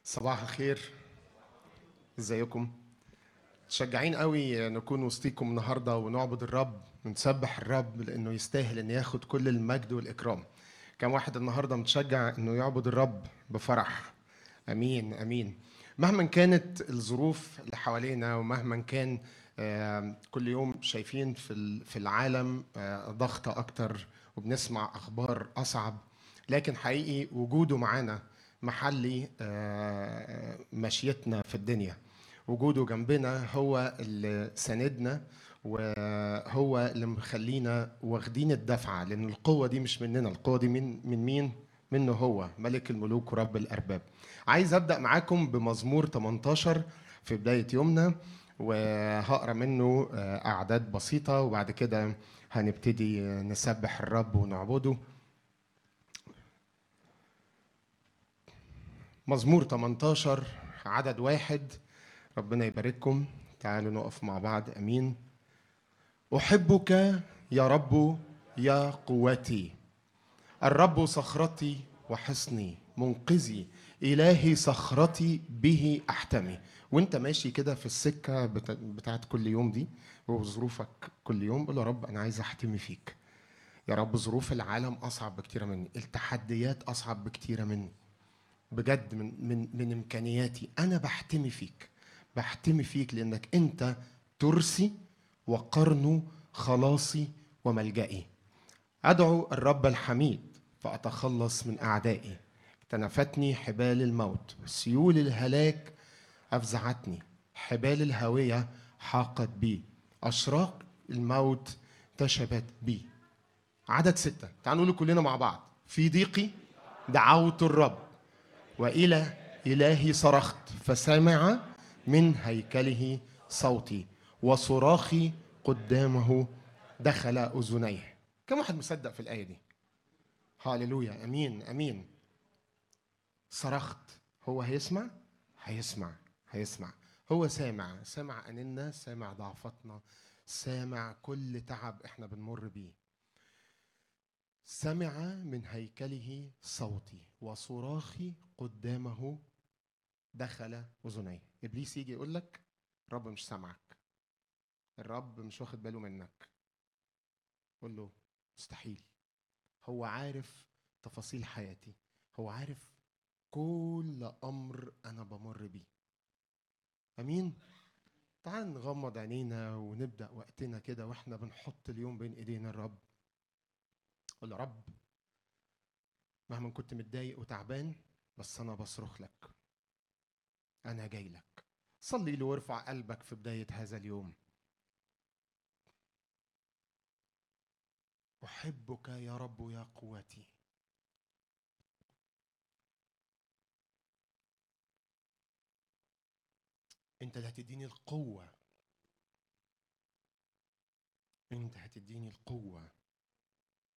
صباح الخير ازيكم متشجعين قوي نكون وسطيكم النهارده ونعبد الرب ونسبح الرب لانه يستاهل ان ياخد كل المجد والاكرام كم واحد النهارده متشجع انه يعبد الرب بفرح امين امين مهما كانت الظروف اللي حوالينا ومهما كان آه، كل يوم شايفين في ال- في العالم آه، ضغط اكتر وبنسمع اخبار اصعب لكن حقيقي وجوده معانا محلي آه، مشيتنا في الدنيا وجوده جنبنا هو اللي ساندنا وهو اللي مخلينا واخدين الدفعه لان القوه دي مش مننا القوه دي من من مين منه هو ملك الملوك ورب الارباب عايز ابدا معاكم بمزمور 18 في بدايه يومنا وهقرا منه آه، اعداد بسيطه وبعد كده هنبتدي نسبح الرب ونعبده مزمور 18 عدد واحد ربنا يبارككم تعالوا نقف مع بعض امين احبك يا رب يا قوتي الرب صخرتي وحصني منقذي الهي صخرتي به احتمي وانت ماشي كده في السكه بتا- بتاعت كل يوم دي وظروفك كل يوم قول يا رب انا عايز احتمي فيك يا رب ظروف العالم اصعب بكتير مني التحديات اصعب بكتير مني بجد من من من امكانياتي انا بحتمي فيك بحتمي فيك لانك انت ترسي وقرن خلاصي وملجئي ادعو الرب الحميد فاتخلص من اعدائي تنفتني حبال الموت سيول الهلاك افزعتني حبال الهاويه حاقت بي اشراق الموت تشبت بي عدد ستة تعالوا نقول كلنا مع بعض في ضيقي دعوت الرب والى الهي صرخت فسمع من هيكله صوتي وصراخي قدامه دخل اذنيه كم واحد مصدق في الايه دي هاللويا امين امين صرخت هو هيسمع هيسمع هيسمع هو سامع سامع اننا سامع ضعفتنا سامع كل تعب احنا بنمر بيه سمع من هيكله صوتي وصراخي قدامه دخل اذنيه ابليس يجي يقول لك الرب مش سامعك الرب مش واخد باله منك قول له مستحيل هو عارف تفاصيل حياتي هو عارف كل امر انا بمر بيه امين تعال نغمض عينينا ونبدا وقتنا كده واحنا بنحط اليوم بين ايدينا الرب قول يا رب مهما كنت متضايق وتعبان بس انا بصرخ لك انا جاي لك صلي لي وارفع قلبك في بدايه هذا اليوم احبك يا رب يا قوتي انت اللي هتديني القوه انت هتديني القوه